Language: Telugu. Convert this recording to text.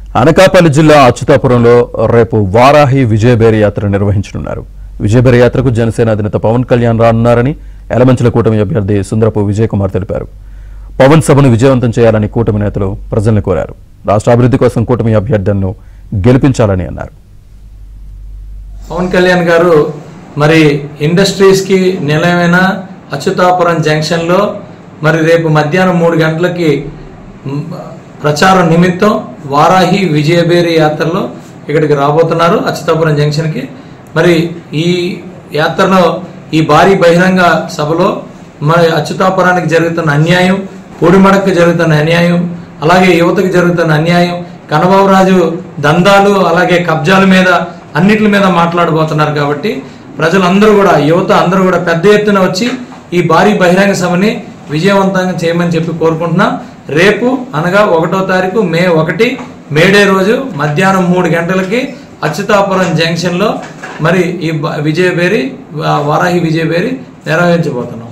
అనకాపల్లి జిల్లా అచ్యుతాపురంలో రేపు వారాహి విజయబేరి యాత్ర నిర్వహించనున్నారు విజయబేరి యాత్రకు జనసేన అధినేత పవన్ కళ్యాణ్ రానున్నారని ఎలమంచుల కూటమి అభ్యర్థి సుందరపు విజయ్ కుమార్ తెలిపారు పవన్ సభను విజయవంతం చేయాలని కూటమి నేతలు ప్రజల్ని కోరారు రాష్ట్ర అభివృద్ధి కోసం కూటమి అభ్యర్థులను గెలిపించాలని అన్నారు పవన్ కళ్యాణ్ గారు మరి ఇండస్ట్రీస్కి నిలయమైన అచ్యుతాపురం జంక్షన్లో మరి రేపు మధ్యాహ్నం మూడు గంటలకి మ్, ప్రచారం నిమిత్తం వారాహి విజయబేరి యాత్రలో ఇక్కడికి రాబోతున్నారు అచ్యుతాపురం జంక్షన్కి మరి ఈ యాత్రలో ఈ భారీ బహిరంగ సభలో మరి అచ్యుతాపురానికి జరుగుతున్న అన్యాయం పూడిమడకు జరుగుతున్న అన్యాయం అలాగే యువతకు జరుగుతున్న అన్యాయం కనబాబురాజు దందాలు అలాగే కబ్జాల మీద అన్నిటి మీద మాట్లాడబోతున్నారు కాబట్టి ప్రజలందరూ కూడా యువత అందరూ కూడా పెద్ద ఎత్తున వచ్చి ఈ భారీ బహిరంగ సభని విజయవంతంగా చేయమని చెప్పి కోరుకుంటున్నాం రేపు అనగా ఒకటో తారీఖు మే ఒకటి మేడే రోజు మధ్యాహ్నం మూడు గంటలకి అచ్యుతాపురం జంక్షన్లో మరి ఈ బ- విజయబేరి వా- వారాహి విజయబేరి నిర్వహించబోతున్నాం